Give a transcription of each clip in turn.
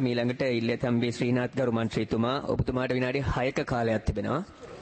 මීළඟට ඉල්ල තම්බේ ශ්‍රීනාත් ගරු මන්ත්‍රීතුමා ඔබතුමාට විනාඩි 6ක කාලයක් තිබෙනවා.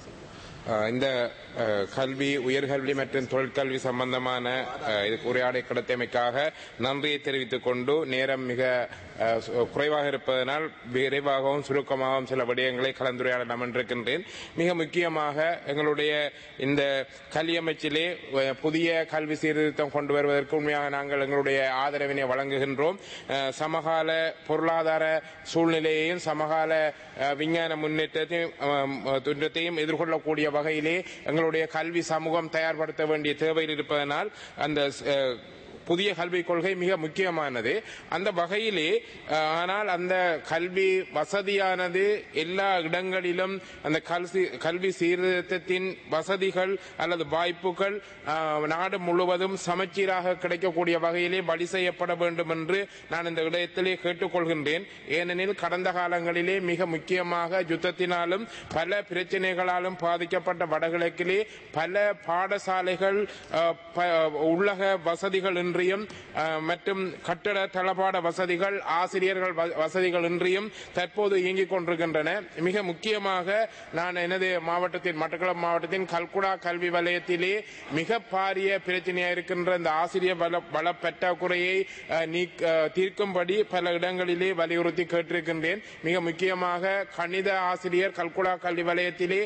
அஹ் இந்த அஹ், கல்வி உயர்கல்வி மற்றும் தொழிற்கல்வி சம்பந்தமான அஹ், இதுக்கு உரையாடை கிடைத்தமைக்காக நன்றியை தெரிவித்துக் கொண்டு நேரம் மிக அஹ், சு- குறைவாக இருப்பதனால் விரைவாகவும் சுருக்கமாகவும் சில விடயங்களை கலந்துரையாட நாம் இருக்கின்றேன் மிக முக்கியமாக எங்களுடைய இந்த கல்வி அமைச்சிலே அஹ், புதிய கல்வி சீர்திருத்தம் கொண்டு வருவதற்கு உண்மையாக நாங்கள் எங்களுடைய ஆதரவினை வழங்குகின்றோம் அஹ், சமகால பொருளாதார சூழ்நிலையையும் சமகால அஹ், விஞ்ஞான முன்னேற்றத்தையும் அஹ், துன்றத்தையும் எதிர்கொள்ளக்கூடிய வகையிலே எங்களுடைய கல்வி சமூகம் தயார்படுத்த வேண்டிய தேவையில் இருப்பதனால் அந்த அஹ், புதிய கல்விக் கொள்கை மிக முக்கியமானது அந்த வகையிலே அஹ், ஆனால் அந்த கல்வி வசதியானது எல்லா இடங்களிலும் அந்த கல்வி கல்வி சீர்திருத்தத்தின் வசதிகள் அல்லது வாய்ப்புகள் அஹ், நாடு முழுவதும் சமச்சீராக கிடைக்கக்கூடிய வகையிலே வழி செய்யப்பட வேண்டும் என்று நான் இந்த இடத்திலே கேட்டுக்கொள்கின்றேன் ஏனெனில் கடந்த காலங்களிலே மிக முக்கியமாக யுத்தத்தினாலும் பல பிரச்சனைகளாலும் பாதிக்கப்பட்ட வடகிழக்கிலே பல பாடசாலைகள் அஹ், ப- உள்ளக வசதிகள் இன்றியும் அஹ், மற்றும் கட்டட தளபாட வசதிகள் ஆசிரியர்கள் வ- வசதிகள் இன்றியும் தற்போது இயங்கிக் கொண்டிருக்கின்றன மிக முக்கியமாக நான் எனது மாவட்டத்தின் மட்டக்களப்பு மாவட்டத்தின் கல்குடா கல்வி வலயத்திலே மிக பாரிய பிரச்சனையாக இருக்கின்ற இந்த ஆசிரியர் வள வள பற்றாக்குறையை அஹ், நீக்க அஹ், தீர்க்கும்படி பல இடங்களிலே வலியுறுத்தி கேட்டிருக்கின்றேன் மிக முக்கியமாக கணித ஆசிரியர் கல்குடா கல்வி வலயத்திலே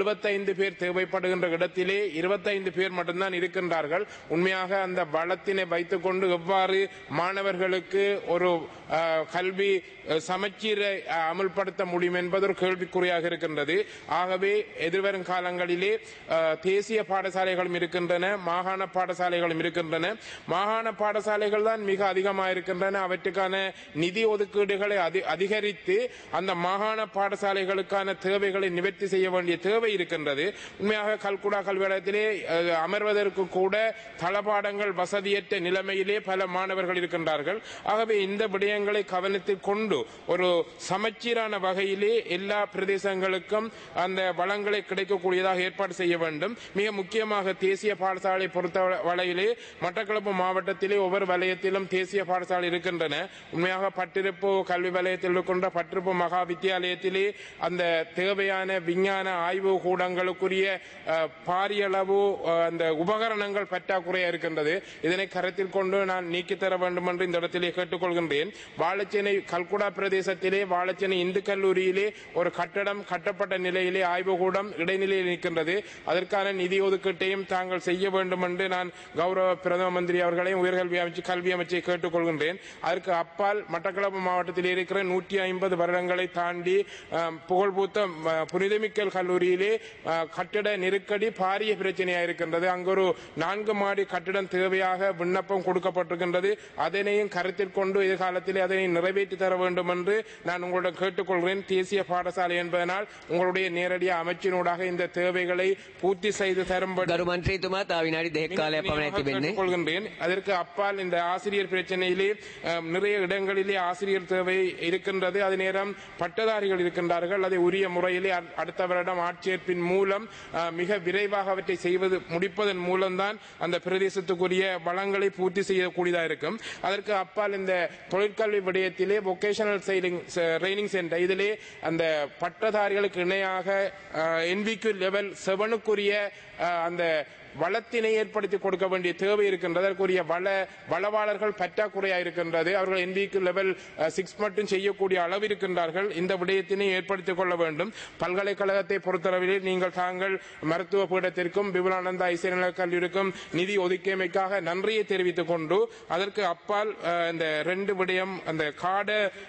75 பேர் தேவைப்படுகின்ற இடத்திலே 25 பேர் மட்டும்தான் இருக்கின்றார்கள் உண்மையாக அந்த வளத்தினை வைத்துக் கொண்டு எவ்வாறு மாணவர்களுக்கு ஒரு அஹ், கல்வி அஹ், சமச்சீரை அஹ், அமல்படுத்த முடியும் என்பது ஒரு கேள்விக்குறியாக இருக்கின்றது ஆகவே எதிர்வரும் காலங்களிலே அஹ், தேசிய பாடசாலைகளும் இருக்கின்றன மாகாண பாடசாலைகளும் இருக்கின்றன மாகாண பாடசாலைகள் தான் மிக அதிகமாக இருக்கின்றன அவற்றுக்கான நிதி ஒதுக்கீடுகளை அதி- அதிகரித்து அந்த மாகாண பாடசாலைகளுக்கான தேவைகளை நிவர்த்தி செய்ய வேண்டிய தேவை இருக்கின்றது உண்மையாக கல்குடா கல்வியிடத்திலே அஹ், அமர்வதற்கு கூட தளபாடங்கள் வசதியற்ற நிலைமையிலே பல மாணவர்கள் இருக்கின்றார்கள் ஆகவே இந்த விடயங்களை கவனத்தில் கொண்டு ஒரு சமச்சீரான வகையிலே எல்லா பிரதேசங்களுக்கும் அந்த வளங்களை கிடைக்கக்கூடியதாக ஏற்பாடு செய்ய வேண்டும் மிக முக்கியமாக தேசிய பாடசாலை பொறுத்த வரையிலே மட்டக்களப்பு மாவட்டத்திலே ஒவ்வொரு வலயத்திலும் தேசிய பாடசாலை இருக்கின்றன உண்மையாக பட்டிருப்பு கல்வி வலயத்தில் இருக்கின்ற பட்டிருப்பு மகா வித்தியாலயத்திலே அந்த தேவையான விஞ்ஞான ஆய்வு கூடங்களுக்குரிய அஹ், பாரிய அளவு அஹ், அந்த உபகரணங்கள் பற்றாக்குறையா இருக்கின்றது இதனை கருத்தில் கொண்டு நான் நீக்கி தர வேண்டும் என்று இந்த இடத்திலே கேட்டுக்கொள்கின்றேன் வாழைச்சேனை கல்குடா பிரதேசத்திலே வாழைச்சேனை இந்து கல்லூரியிலே ஒரு கட்டடம் கட்டப்பட்ட நிலையிலே ஆய்வுகூடம் இடைநிலையில் நிற்கின்றது அதற்கான நிதி ஒதுக்கீட்டையும் தாங்கள் செய்ய வேண்டும் என்று நான் கௌரவ பிரதம மந்திரி அவர்களையும் உயர்கல்வி அமைச்சு கல்வி அமைச்சை கேட்டுக்கொள்கின்றேன் அதற்கு அப்பால் மட்டக்களப்பு மாவட்டத்தில் இருக்கிற நூற்றி ஐம்பது வருடங்களை தாண்டி அஹ், புகழ்பூத்த அஹ், புனிதமிக்கல் கல்லூரியிலே அஹ், கட்டிட நெருக்கடி பாரிய பிரச்சனையாக இருக்கின்றது அங்கு ஒரு நான்கு மாடி கட்டிடம் தேவையாக விண்ணப்பம் கொடுக்கப்பட்டிருக்கின்றது அதனையும் கருத்தில் கொண்டு எதிர்காலத்திலே அதனை நிறைவேற்றி தர வேண்டும் என்று நான் உங்களிடம் கேட்டுக்கொள்கிறேன் தேசிய பாடசாலை என்பதனால் உங்களுடைய நேரடி அமைச்சினூடாக இந்த தேவைகளை பூர்த்தி செய்து தரும்படி ගරු මන්ත්‍රීතුමා තා විනාඩි දෙකක් කාලයක් පමණ ඇති වෙන්නේ. கொள்கின்றேன் அதற்கு அப்பால் இந்த ஆசிரியர் பிரச்சனையிலே அஹ், நிறைய இடங்களிலே ஆசிரியர் தேவை இருக்கின்றது அதே நேரம் பட்டதாரிகள் இருக்கின்றார்கள் அதை உரிய முறையிலே அ- அடுத்த வருடம் ஆட்சேர்ப்பின் மூலம் அஹ், மிக விரைவாக அவற்றை செய்வது முடிப்பதன் மூலம்தான் அந்த பிரதேசத்துக்குரிய வளங்களை பூர்த்தி செய்யக்கூடியதாக இருக்கும் அதற்கு அப்பால் இந்த தொழிற்கல்வி விடயத்திலே வொகேஷனல் ட்ரைனிங் சென்டர் இதிலே அந்த பட்டதாரிகளுக்கு இணையாக என்பிக்யூ லெவல் செவனுக்குரிய அந்த வளத்தினை ஏற்படுத்தி கொடுக்க வேண்டிய தேவை இருக்கின்றது அதற்குரிய வள வளவாளர்கள் பற்றாக்குறையா இருக்கின்றது அவர்கள் என்பிக்கு லெவல் சிக்ஸ் மட்டும் செய்யக்கூடிய அளவு இருக்கின்றார்கள் இந்த விடயத்தினை ஏற்படுத்திக் கொள்ள வேண்டும் பல்கலைக்கழகத்தை பொறுத்தளவிலே நீங்கள் தாங்கள் மருத்துவ பீடத்திற்கும் விபுலானந்தா இசைநிலை கல்லூரிக்கும் நிதி ஒதுக்கியமைக்காக நன்றியை தெரிவித்துக் கொண்டு அதற்கு அப்பால் அஹ், இந்த ரெண்டு விடயம் அந்த காட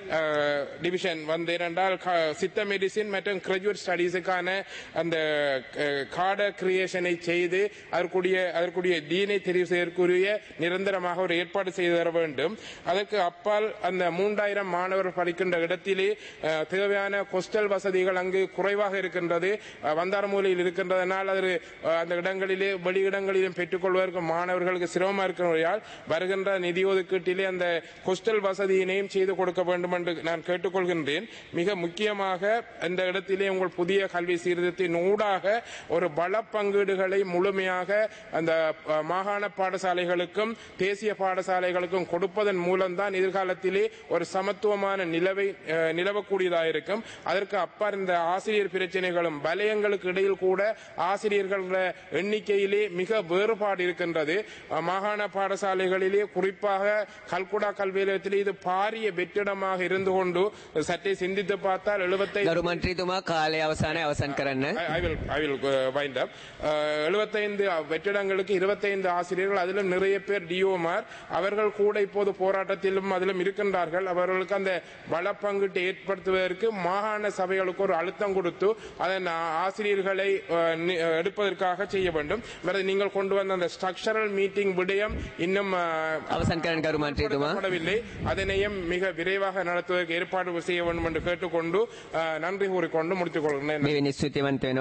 டிவிஷன் வந்து இரண்டால் க- சித்த மெடிசின் மற்றும் கிராஜுவேட் ஸ்டடீஸுக்கான அந்த அஹ், காட கிரியேஷனை செய்து அதற்குரிய அதற்குரிய டீனை தெரிவு செய்வதற்குரிய நிரந்தரமாக ஒரு ஏற்பாடு செய்து தர வேண்டும் அதற்கு அப்பால் அந்த மூன்றாயிரம் மாணவர்கள் படிக்கின்ற இடத்திலே அஹ், தேவையான கொஸ்டல் வசதிகள் அங்கு குறைவாக இருக்கின்றது அஹ், வந்தாரமூலையில் இருக்கின்றதனால் அது அஹ், அந்த இடங்களிலே வெளியிடங்களிலும் பெற்றுக்கொள்வதற்கு மாணவர்களுக்கு சிரமமாக இருக்கிறபடியால் வருகின்ற நிதி ஒதுக்கீட்டிலே அந்த கொஸ்டல் வசதியினையும் செய்து கொடுக்க வேண்டும் என்று நான் கேட்டுக்கொள்கின்றேன் மிக முக்கியமாக இந்த இடத்திலே உங்கள் புதிய கல்வி சீர்திருத்தின் ஊடாக ஒரு பல பங்கீடுகளை முழுமையாக முழுவதுமாக அந்த அஹ், மாகாண பாடசாலைகளுக்கும் தேசிய பாடசாலைகளுக்கும் கொடுப்பதன் மூலம்தான் எதிர்காலத்திலே ஒரு சமத்துவமான நிலவை அஹ், நிலவக்கூடியதாக இருக்கும் அதற்கு அப்பால் இந்த ஆசிரியர் பிரச்சனைகளும் வலயங்களுக்கு இடையில் கூட ஆசிரியர்கள் எண்ணிக்கையிலே மிக வேறுபாடு இருக்கின்றது அஹ், மாகாண பாடசாலைகளிலே குறிப்பாக கல்குடா கல்வி நிலையத்திலே இது பாரிய வெற்றிடமாக இருந்து கொண்டு சற்றே சிந்தித்து பார்த்தால் எழுபத்தைந்து ගරු මන්ත්‍රීතුමා කාලය අවසානය අවසන් කරන්න. I will I will uh, wind up. எழுபத்தைந்து வெற்றிடங்களுக்கு இருபத்தைந்து ஆசிரியர்கள் அதிலும் நிறைய பேர் டிஓமார் அவர்கள் கூட இப்போது போராட்டத்திலும் அதிலும் இருக்கின்றார்கள் அவர்களுக்கு அந்த வளப்பங்கிட்டு ஏற்படுத்துவதற்கு மாகாண சபைகளுக்கு ஒரு அழுத்தம் கொடுத்து அதன் ஆசிரியர்களை அஹ், நி- அஹ், எடுப்பதற்காக செய்ய வேண்டும் வேற நீங்கள் கொண்டு வந்த அந்த ஸ்ட்ரக்சரல் மீட்டிங் விடயம் இன்னும் அஹ், අවසන් කරන්න ගරු මන්ත්‍රීතුමා. நடத்தப்படவில்லை அதனையும் மிக விரைவாக நடத்துவதற்கு ஏற்பாடு செய்ய வேண்டும் என்று கேட்டுக்கொண்டு அஹ், நன்றி கூறிக்கொண்டு முடித்துக் கொள்கிறேன் මෙවැනි ස්තුතිවන්ත වෙන